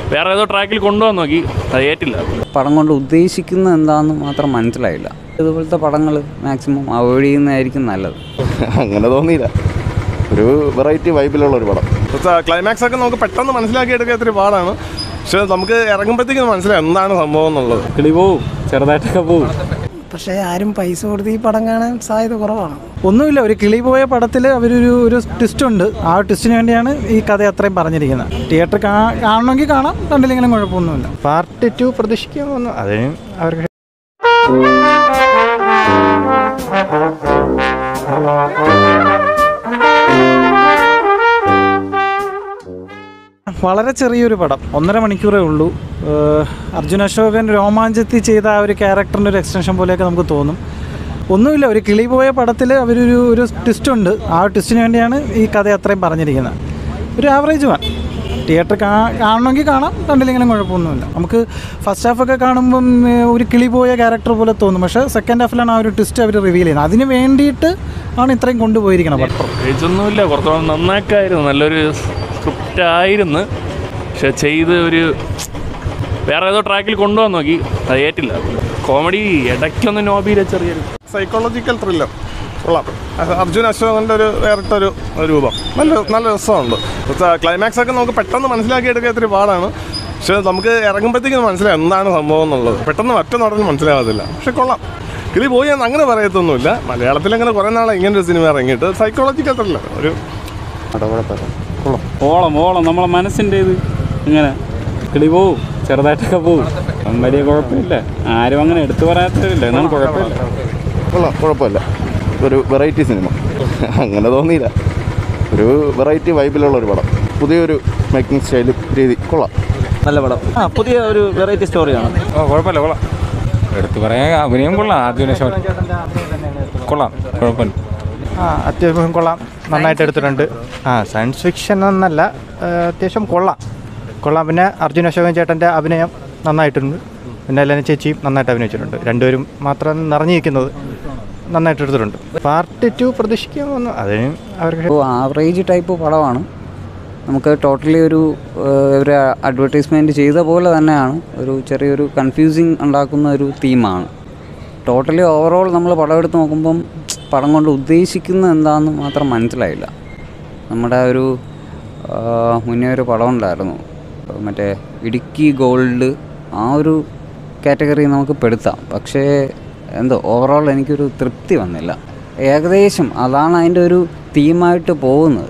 വേറെ ഏതോ ട്രാക്കിൽ കൊണ്ടുപോകാൻ നോക്കി അത് ഏറ്റില്ല പടം കൊണ്ട് ഉദ്ദേശിക്കുന്നത് എന്താണെന്ന് മാത്രം മനസ്സിലായില്ല ഇതുപോലത്തെ പടങ്ങൾ മാക്സിമം അവോയ്ഡ് ചെയ്യുന്നതായിരിക്കും നല്ലത് അങ്ങനെ തോന്നിയില്ല ഒരു വെറൈറ്റി വൈബിലുള്ള ഒരു പടം ക്ലൈമാക്സ് ഒക്കെ നമുക്ക് പെട്ടെന്ന് മനസ്സിലാക്കി എടുക്കാൻ ഇത്തിരി പാടാണ് പക്ഷെ നമുക്ക് ഇറങ്ങുമ്പോഴത്തേക്കും മനസ്സിലായി എന്താണ് സംഭവം എന്നുള്ളത് കിളി പോവും ചെറുതായിട്ടൊക്കെ പോവും പക്ഷേ ആരും പൈസ കൊടുത്ത് ഈ പടം കാണാൻ സാധ്യത കുറവാണ് ഒന്നുമില്ല ഒരു കിളി പോയ പടത്തിൽ അവരൊരു ഒരു ട്വിസ്റ്റ് ഉണ്ട് ആ ട്വിസ്റ്റിന് വേണ്ടിയാണ് ഈ കഥ അത്രയും പറഞ്ഞിരിക്കുന്നത് തിയേറ്റർ കാണണമെങ്കിൽ കാണാം കണ്ടില്ലെങ്കിലും കുഴപ്പമൊന്നുമില്ല പാർട്ട് ടു പ്രതീക്ഷിക്കാമെന്ന് അതിന് അവർക്ക് വളരെ ചെറിയൊരു പടം ഒന്നര മണിക്കൂറേ ഉള്ളൂ ഏഹ് അർജുൻ അശോകൻ രോമാഞ്ചത്തിൽ ചെയ്ത ആ ഒരു ക്യാരക്ടറിൻ്റെ ഒരു എക്സ്റ്റൻഷൻ പോലെയൊക്കെ നമുക്ക് തോന്നും ഒന്നുമില്ല ഒരു കിളി പോയ പടത്തിൽ അവരൊരു ഒരു ട്വിസ്റ്റ് ഉണ്ട് ആ ട്വിസ്റ്റിന് വേണ്ടിയാണ് ഈ കഥ അത്രയും പറഞ്ഞിരിക്കുന്നത് ഒരു ആവറേജ് വൺ തിയേറ്റർ കാണണമെങ്കിൽ കാണാം കണ്ടില്ലെങ്കിലും കുഴപ്പമൊന്നുമില്ല നമുക്ക് ഫസ്റ്റ് ഹാഫൊക്കെ കാണുമ്പം ഏഹ്, ഒരു കിളി പോയ ക്യാരക്ടർ പോലെ തോന്നും പക്ഷേ സെക്കൻഡ് ഹാഫിലാണ് ആ ഒരു ട്വിസ്റ്റ് അവർ റിവീൽ ചെയ്യുന്നത് അതിന് വേണ്ടിയിട്ട് ആണ് ഇത്രയും കൊണ്ടുപോയിരിക്കണം പടം പ്രത്യേകിച്ചൊന്നുമില്ല കുറച്ചുകൂടെ നന്നാക്കായിരുന്നു നല്ലൊരു സ്ക്രിപ്റ്റ് ആയിരുന്നു പക്ഷെ ചെയ്ത് ഒരു വേറെ ഏതോ ട്രാക്കിൽ കൊണ്ടുപോകാൻ നോക്കി അത് ഏറ്റില്ല കോമഡി ഇടയ്ക്കൊന്ന് നോബിയിലെ ചെറിയൊരു സൈക്കോളജിക്കൽ ത്രില്ലർ കൊള്ളാം അത് അർജുൻ അശോകൻ്റെ ഒരു വേറിട്ടൊരു രൂപം നല്ല നല്ല രസമുണ്ട് ക്ലൈമാക്സ് ഒക്കെ നമുക്ക് പെട്ടെന്ന് മനസ്സിലാക്കി എടുക്കാൻ ഇത്തിരി പാടാണ് പക്ഷെ നമുക്ക് ഇറങ്ങുമ്പോഴത്തേക്കും മനസ്സിലായി എന്താണ് സംഭവം എന്നുള്ളത് പെട്ടെന്ന് ഒറ്റ നോട്ടത്തിൽ മനസ്സിലാവത്തില്ല പക്ഷെ കൊള്ളാം കിളി പോയി എന്ന് അങ്ങനെ പറയത്തൊന്നുമില്ല മലയാളത്തിൽ അങ്ങനെ കുറേ നാളെ ഇങ്ങനെ ഒരു സിനിമ ഇറങ്ങിയിട്ട് സൈക്കോളജിക്കൽ ത്രില്ലർ ഒരു കൊള്ളാം ഓളം ഓളം നമ്മളെ മനസ്സിൻ്റെ ഇത് ഇങ്ങനെ കിളി പോവും ചെറുതായിട്ടൊക്കെ പോവും അപ്പം വലിയ കുഴപ്പമില്ല ആരും അങ്ങനെ എടുത്തു പറയാത്തതില്ല എന്നാലും കുഴപ്പമില്ല കൊള്ളാം കുഴപ്പമില്ല ഒരു വെറൈറ്റി സിനിമ അങ്ങനെ തോന്നിയില്ല ഒരു വെറൈറ്റി വൈബിലുള്ള ഒരു പടം പുതിയൊരു മേക്കിംഗ് സ്റ്റൈൽ രീതി കൊള്ളാം നല്ല പടം ആ പുതിയ ഒരു വെറൈറ്റി സ്റ്റോറിയാണ് ഓ കുഴപ്പമില്ല കൊള്ളാം എടുത്തു പറയാൻ അഭിനയം കൊള്ളാം അർജുന അശോകൻ കൊള്ളാം കുഴപ്പമില്ല ആ അത്യാവശ്യം കൊള്ളാം നന്നായിട്ട് എടുത്തിട്ടുണ്ട് ആ സയൻസ് ഫിക്ഷൻ എന്നല്ല ആ, അത്യാവശ്യം കൊള്ളാം കൊള്ളാം പിന്നെ അർജുൻ അശോകൻ ചേട്ടൻ്റെ അഭിനയം നന്നായിട്ടുണ്ട് പിന്നെ എല്ലാവരും ചേച്ചിയും നന്നായിട്ട് അഭിനയിച്ചിട്ടുണ്ട് രണ്ടുപേരും മാത്രം നിറഞ്ഞിരിക്കുന്നത് നന്നായിട്ട് എടുത്തിട്ടുണ്ട് പാർട്ട് ടു പ്രതീക്ഷിക്കാമെന്ന് അതിന് അവർക്ക് ഒരു ആവറേജ് ടൈപ്പ് പടമാണ് നമുക്ക് ടോട്ടലി ഒരു ഏഹ്, ഒരു അഡ്വർടൈസ്മെൻറ്റ് ചെയ്ത പോലെ തന്നെയാണ് ഒരു ചെറിയൊരു കൺഫ്യൂസിങ് ഉണ്ടാക്കുന്ന ഒരു തീമാണ് ടോട്ടലി ഓവറോൾ നമ്മൾ പടം എടുത്ത് നോക്കുമ്പം പടം കൊണ്ട് ഉദ്ദേശിക്കുന്നത് എന്താണെന്ന് മാത്രം മനസ്സിലായില്ല നമ്മുടെ ഒരു ആ, മുന്നേ ഒരു പടം ഉണ്ടായിരുന്നു മറ്റേ ഇടുക്കി ഗോൾഡ് ആ ഒരു കാറ്റഗറി നമുക്ക് പെടുത്താം പക്ഷേ എന്തോ ഓവറോൾ എനിക്കൊരു തൃപ്തി വന്നില്ല ഏകദേശം അതാണ് അതിൻ്റെ ഒരു തീമായിട്ട് പോകുന്നത്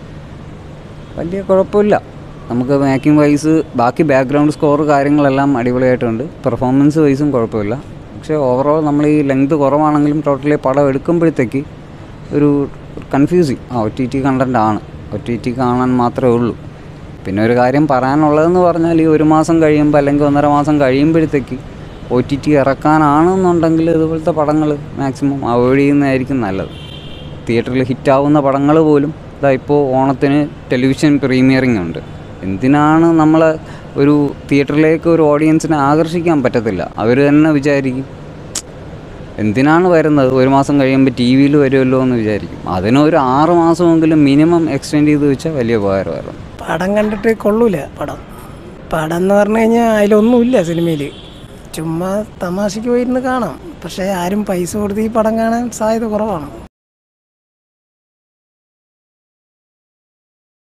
വലിയ കുഴപ്പമില്ല നമുക്ക് മേക്കിംഗ് വൈസ് ബാക്കി ബാക്ക്ഗ്രൗണ്ട് സ്കോർ കാര്യങ്ങളെല്ലാം അടിപൊളിയായിട്ടുണ്ട് പെർഫോമൻസ് വൈസും കുഴപ്പമില്ല പക്ഷേ ഓവറോൾ നമ്മൾ ഈ ലെങ്ത് കുറവാണെങ്കിലും ടോട്ടലി പടം എടുക്കുമ്പോഴത്തേക്ക് ഒരു കൺഫ്യൂസിങ് ആ ഒ ടി ടി കണ്ടൻ്റ് ആണ് ഒ ടി ടി കാണാൻ മാത്രമേ ഉള്ളൂ പിന്നെ ഒരു കാര്യം പറയാനുള്ളതെന്ന് പറഞ്ഞാൽ ഈ ഒരു മാസം കഴിയുമ്പോൾ അല്ലെങ്കിൽ ഒന്നര മാസം കഴിയുമ്പോഴത്തേക്ക് ഒ ടി ടി ഇറക്കാനാണെന്നുണ്ടെങ്കിൽ ഇതുപോലത്തെ പടങ്ങൾ മാക്സിമം അവോയ്ഡ് ചെയ്യുന്നതായിരിക്കും നല്ലത് തിയേറ്ററിൽ ഹിറ്റാവുന്ന പടങ്ങൾ പോലും ഇതാ ഇപ്പോൾ ഓണത്തിന് ടെലിവിഷൻ പ്രീമിയറിംഗ് ഉണ്ട് എന്തിനാണ് നമ്മൾ ഒരു തിയേറ്ററിലേക്ക് ഒരു ഓഡിയൻസിനെ ആകർഷിക്കാൻ പറ്റത്തില്ല അവർ തന്നെ വിചാരിക്കും എന്തിനാണ് വരുന്നത് ഒരു മാസം കഴിയുമ്പോൾ ടി വിയിൽ വരുമല്ലോ എന്ന് വിചാരിക്കും അതിനൊരു ആറ് മാസമെങ്കിലും മിനിമം എക്സ്റ്റെൻഡ് ചെയ്ത് വെച്ചാൽ വലിയ ഉപകാരമായിരുന്നു പടം കണ്ടിട്ട് കൊള്ളൂല പടം പടം എന്ന് പറഞ്ഞു കഴിഞ്ഞാൽ അതിലൊന്നുമില്ല സിനിമയിൽ ചുമ്മാ തമാശയ്ക്ക് പോയിരുന്ന് കാണാം പക്ഷേ ആരും പൈസ കൊടുത്ത് ഈ പടം കാണാൻ സാധ്യത കുറവാണ്